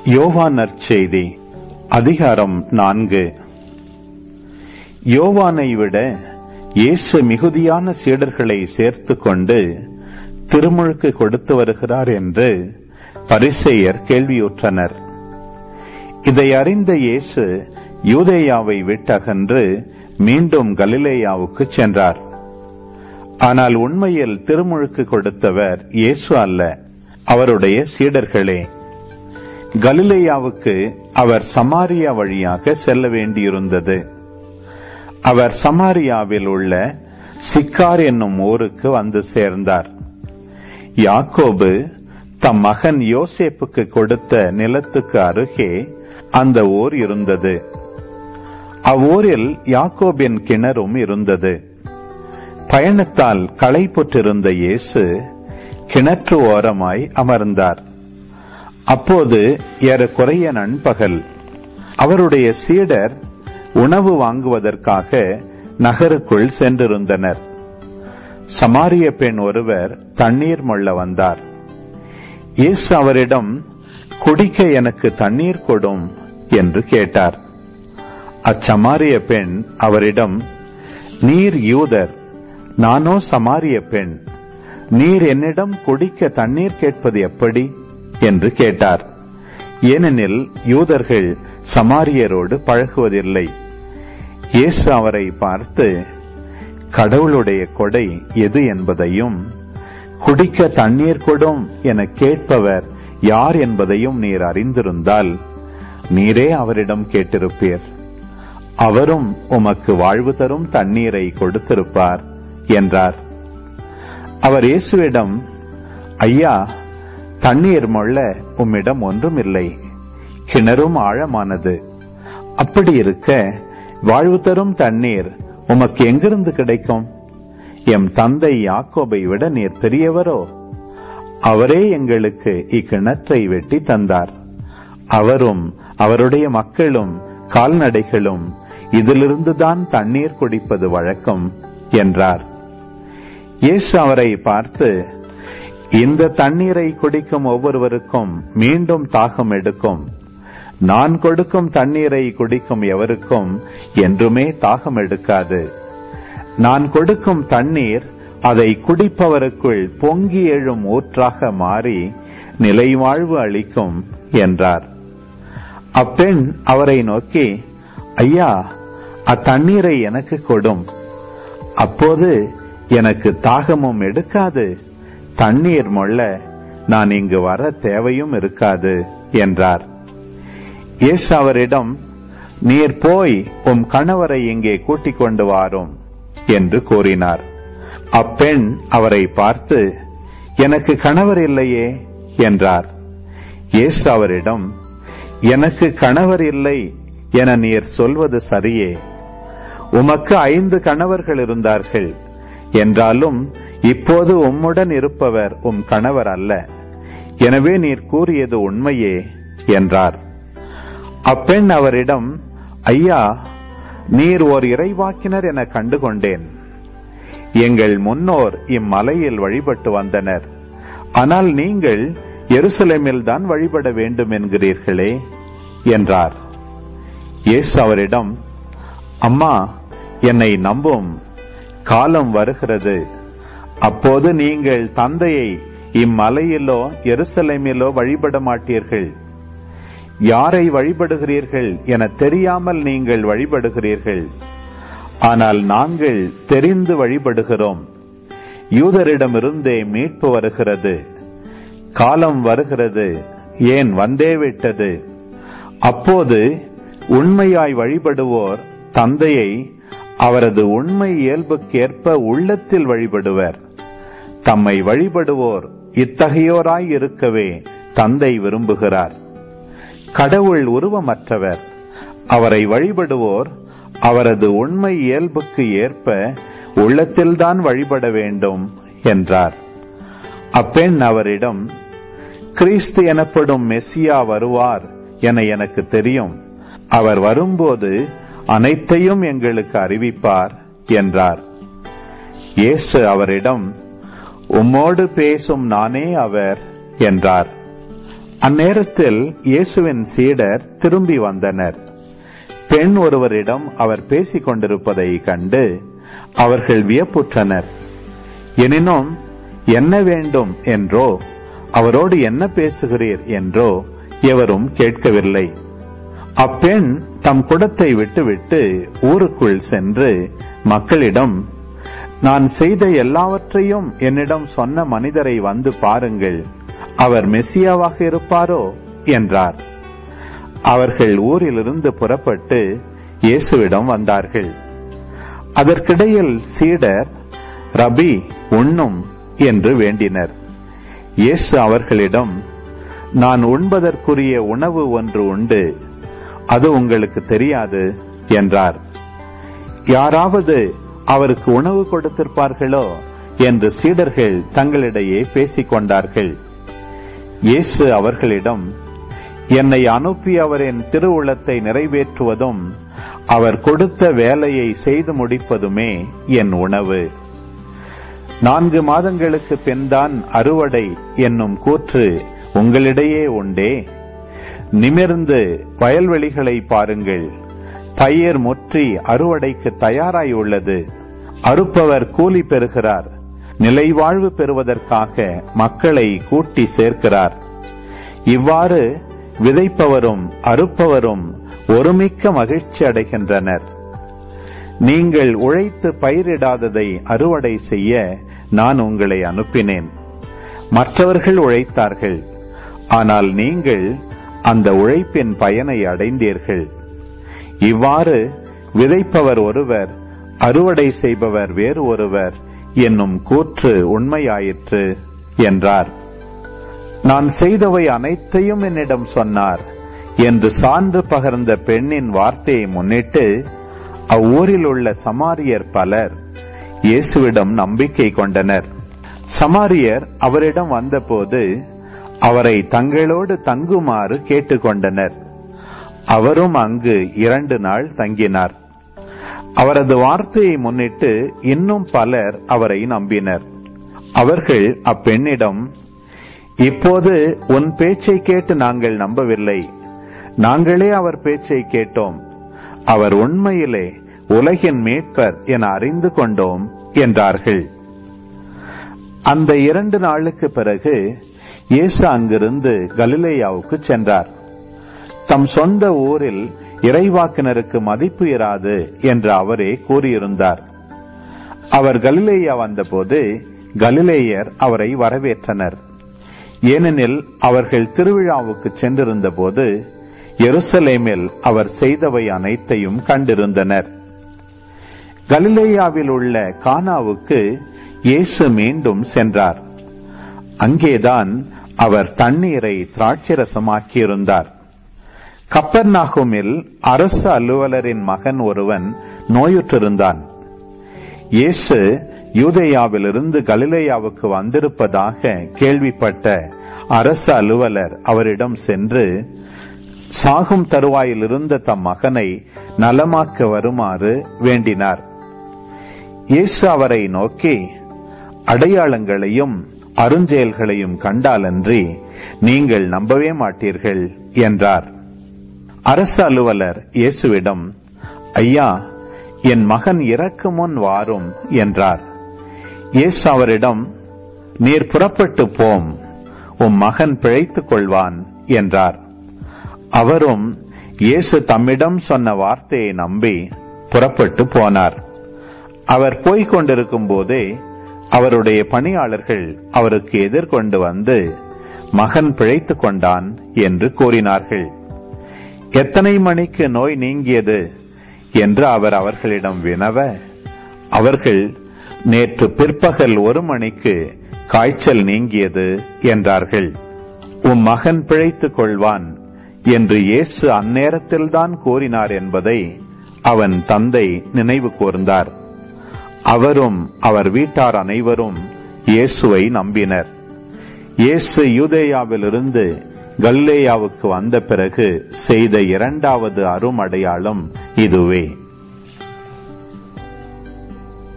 யோவான் நற்செய்தி அதிகாரம் நான்கு யோவானை விட இயேசு மிகுதியான சீடர்களை சேர்த்து கொண்டு திருமுழுக்கு கொடுத்து வருகிறார் என்று பரிசெயர் கேள்வியுற்றனர் இதை அறிந்த இயேசு யூதேயாவை விட்டகன்று மீண்டும் கலிலேயாவுக்கு சென்றார் ஆனால் உண்மையில் திருமுழுக்கு கொடுத்தவர் இயேசு அல்ல அவருடைய சீடர்களே கலிலேயாவுக்கு அவர் சமாரியா வழியாக செல்ல வேண்டியிருந்தது அவர் சமாரியாவில் உள்ள சிக்கார் என்னும் ஊருக்கு வந்து சேர்ந்தார் யாக்கோபு தம் மகன் யோசேப்புக்கு கொடுத்த நிலத்துக்கு அருகே அந்த ஊர் இருந்தது அவ்வூரில் யாக்கோபின் கிணறும் இருந்தது பயணத்தால் களைப்புற்றிருந்த இயேசு கிணற்று ஓரமாய் அமர்ந்தார் அப்போது ஏறக்குறைய நண்பகல் அவருடைய சீடர் உணவு வாங்குவதற்காக நகருக்குள் சென்றிருந்தனர் சமாரிய பெண் ஒருவர் தண்ணீர் மொள்ள வந்தார் இயேசு அவரிடம் குடிக்க எனக்கு தண்ணீர் கொடும் என்று கேட்டார் அச்சமாரிய பெண் அவரிடம் நீர் யூதர் நானோ சமாரிய பெண் நீர் என்னிடம் குடிக்க தண்ணீர் கேட்பது எப்படி என்று கேட்டார் ஏனெனில் யூதர்கள் சமாரியரோடு பழகுவதில்லை இயேசு அவரை பார்த்து கடவுளுடைய கொடை எது என்பதையும் குடிக்க தண்ணீர் கொடும் என கேட்பவர் யார் என்பதையும் நீர் அறிந்திருந்தால் நீரே அவரிடம் கேட்டிருப்பீர் அவரும் உமக்கு வாழ்வு தரும் தண்ணீரை கொடுத்திருப்பார் என்றார் அவர் இயேசுவிடம் ஐயா தண்ணீர் மொள்ள உம்மிடம் ஒன்றுமில்லை கிணறும் ஆழமானது அப்படி இருக்க வாழ்வு தரும் தண்ணீர் உமக்கு எங்கிருந்து கிடைக்கும் எம் தந்தை யாக்கோபை விட நீர் பெரியவரோ அவரே எங்களுக்கு இக்கிணற்றை வெட்டி தந்தார் அவரும் அவருடைய மக்களும் கால்நடைகளும் இதிலிருந்துதான் தண்ணீர் குடிப்பது வழக்கம் என்றார் இயேசு அவரை பார்த்து இந்த தண்ணீரை குடிக்கும் ஒவ்வொருவருக்கும் மீண்டும் தாகம் எடுக்கும் நான் கொடுக்கும் தண்ணீரை குடிக்கும் எவருக்கும் என்றுமே தாகம் எடுக்காது நான் கொடுக்கும் தண்ணீர் அதை குடிப்பவருக்குள் பொங்கி எழும் ஊற்றாக மாறி நிலைவாழ்வு அளிக்கும் என்றார் அப்பெண் அவரை நோக்கி ஐயா அத்தண்ணீரை எனக்கு கொடும் அப்போது எனக்கு தாகமும் எடுக்காது தண்ணீர் மொள்ள நான் இங்கு வர தேவையும் இருக்காது என்றார் இயேசு அவரிடம் நீர் போய் உம் கணவரை இங்கே கூட்டிக் கொண்டு வாரும் என்று கூறினார் அப்பெண் அவரை பார்த்து எனக்கு கணவர் இல்லையே என்றார் இயேசு அவரிடம் எனக்கு கணவர் இல்லை என நீர் சொல்வது சரியே உமக்கு ஐந்து கணவர்கள் இருந்தார்கள் என்றாலும் இப்போது உம்முடன் இருப்பவர் உம் கணவர் அல்ல எனவே நீர் கூறியது உண்மையே என்றார் அப்பெண் அவரிடம் ஐயா நீர் ஓர் இறைவாக்கினர் என கண்டுகொண்டேன் எங்கள் முன்னோர் இம்மலையில் வழிபட்டு வந்தனர் ஆனால் நீங்கள் எருசலேமில் தான் வழிபட வேண்டும் என்கிறீர்களே என்றார் இயேசு அவரிடம் அம்மா என்னை நம்பும் காலம் வருகிறது அப்போது நீங்கள் தந்தையை இம்மலையிலோ எருசலேமிலோ வழிபட மாட்டீர்கள் யாரை வழிபடுகிறீர்கள் என தெரியாமல் நீங்கள் வழிபடுகிறீர்கள் ஆனால் நாங்கள் தெரிந்து வழிபடுகிறோம் யூதரிடமிருந்தே மீட்பு வருகிறது காலம் வருகிறது ஏன் வந்தே விட்டது அப்போது உண்மையாய் வழிபடுவோர் தந்தையை அவரது உண்மை இயல்புக்கேற்ப உள்ளத்தில் வழிபடுவர் தம்மை வழிபடுவோர் இத்தகையோராய் இருக்கவே தந்தை விரும்புகிறார் கடவுள் உருவமற்றவர் அவரை வழிபடுவோர் அவரது உண்மை இயல்புக்கு ஏற்ப உள்ளத்தில்தான் வழிபட வேண்டும் என்றார் அப்பெண் அவரிடம் கிறிஸ்து எனப்படும் மெஸ்ஸியா வருவார் என எனக்கு தெரியும் அவர் வரும்போது அனைத்தையும் எங்களுக்கு அறிவிப்பார் என்றார் இயேசு அவரிடம் உம்மோடு பேசும் நானே அவர் என்றார் அந்நேரத்தில் இயேசுவின் சீடர் திரும்பி வந்தனர் பெண் ஒருவரிடம் அவர் பேசிக் கொண்டிருப்பதை கண்டு அவர்கள் வியப்புற்றனர் எனினும் என்ன வேண்டும் என்றோ அவரோடு என்ன பேசுகிறீர் என்றோ எவரும் கேட்கவில்லை அப்பெண் தம் குடத்தை விட்டுவிட்டு ஊருக்குள் சென்று மக்களிடம் நான் செய்த எல்லாவற்றையும் என்னிடம் சொன்ன மனிதரை வந்து பாருங்கள் அவர் மெஸ்ஸியாவாக இருப்பாரோ என்றார் அவர்கள் ஊரிலிருந்து புறப்பட்டு இயேசுவிடம் வந்தார்கள் அதற்கிடையில் சீடர் ரபி உண்ணும் என்று வேண்டினர் இயேசு அவர்களிடம் நான் உண்பதற்குரிய உணவு ஒன்று உண்டு அது உங்களுக்கு தெரியாது என்றார் யாராவது அவருக்கு உணவு கொடுத்திருப்பார்களோ என்று சீடர்கள் தங்களிடையே பேசிக் கொண்டார்கள் இயேசு அவர்களிடம் என்னை அனுப்பி அவரின் திருவுளத்தை நிறைவேற்றுவதும் அவர் கொடுத்த வேலையை செய்து முடிப்பதுமே என் உணவு நான்கு மாதங்களுக்கு பின்தான் அறுவடை என்னும் கூற்று உங்களிடையே உண்டே நிமிர்ந்து வயல்வெளிகளை பாருங்கள் பயிர் முற்றி அறுவடைக்கு தயாராய் உள்ளது அறுப்பவர் கூலி பெறுகிறார் நிலைவாழ்வு பெறுவதற்காக மக்களை கூட்டி சேர்க்கிறார் இவ்வாறு விதைப்பவரும் அறுப்பவரும் ஒருமிக்க மகிழ்ச்சி அடைகின்றனர் நீங்கள் உழைத்து பயிரிடாததை அறுவடை செய்ய நான் உங்களை அனுப்பினேன் மற்றவர்கள் உழைத்தார்கள் ஆனால் நீங்கள் அந்த உழைப்பின் பயனை அடைந்தீர்கள் இவ்வாறு விதைப்பவர் ஒருவர் அறுவடை செய்பவர் வேறு ஒருவர் என்னும் கூற்று உண்மையாயிற்று என்றார் நான் செய்தவை அனைத்தையும் என்னிடம் சொன்னார் என்று சான்று பகர்ந்த பெண்ணின் வார்த்தையை முன்னிட்டு அவ்வூரில் உள்ள சமாரியர் பலர் இயேசுவிடம் நம்பிக்கை கொண்டனர் சமாரியர் அவரிடம் வந்தபோது அவரை தங்களோடு தங்குமாறு கேட்டுக்கொண்டனர் அவரும் அங்கு இரண்டு நாள் தங்கினார் அவரது வார்த்தையை முன்னிட்டு இன்னும் பலர் அவரை நம்பினர் அவர்கள் அப்பெண்ணிடம் இப்போது உன் பேச்சை கேட்டு நாங்கள் நம்பவில்லை நாங்களே அவர் பேச்சை கேட்டோம் அவர் உண்மையிலே உலகின் மீட்பர் என அறிந்து கொண்டோம் என்றார்கள் அந்த இரண்டு நாளுக்கு பிறகு இயேசு அங்கிருந்து கலிலேயாவுக்கு சென்றார் தம் சொந்த ஊரில் இறைவாக்கினருக்கு மதிப்பு இராது என்று அவரே கூறியிருந்தார் அவர் கலிலேயா வந்தபோது கலிலேயர் அவரை வரவேற்றனர் ஏனெனில் அவர்கள் திருவிழாவுக்கு சென்றிருந்த போது எருசலேமில் அவர் செய்தவை அனைத்தையும் கண்டிருந்தனர் கலிலேயாவில் உள்ள கானாவுக்கு இயேசு மீண்டும் சென்றார் அங்கேதான் அவர் தண்ணீரை திராட்சரசமாக்கியிருந்தார் கப்பர்நாகுமில் அரசு அலுவலரின் மகன் ஒருவன் நோயுற்றிருந்தான் இயேசு யூதேயாவிலிருந்து கலிலேயாவுக்கு வந்திருப்பதாக கேள்விப்பட்ட அரசு அலுவலர் அவரிடம் சென்று சாகும் தருவாயில் இருந்த தம் மகனை நலமாக்க வருமாறு வேண்டினார் இயேசு அவரை நோக்கி அடையாளங்களையும் அருஞ்செயல்களையும் கண்டாலன்றி நீங்கள் நம்பவே மாட்டீர்கள் என்றார் அரசு அலுவலர் இயேசுவிடம் ஐயா என் மகன் இறக்கு முன் வாரும் என்றார் இயேசு அவரிடம் நீர் புறப்பட்டு போம் உம் மகன் பிழைத்துக் கொள்வான் என்றார் அவரும் இயேசு தம்மிடம் சொன்ன வார்த்தையை நம்பி புறப்பட்டு போனார் அவர் போய்க் கொண்டிருக்கும் போதே அவருடைய பணியாளர்கள் அவருக்கு எதிர்கொண்டு வந்து மகன் பிழைத்துக் கொண்டான் என்று கூறினார்கள் எத்தனை மணிக்கு நோய் நீங்கியது என்று அவர் அவர்களிடம் வினவ அவர்கள் நேற்று பிற்பகல் ஒரு மணிக்கு காய்ச்சல் நீங்கியது என்றார்கள் உம் மகன் பிழைத்துக் கொள்வான் என்று இயேசு அந்நேரத்தில்தான் கூறினார் என்பதை அவன் தந்தை நினைவு கூர்ந்தார் அவரும் அவர் வீட்டார் அனைவரும் இயேசுவை நம்பினர் இயேசு யூதேயாவிலிருந்து கல்லேயாவுக்கு வந்த பிறகு செய்த இரண்டாவது அருமடையாளம் இதுவே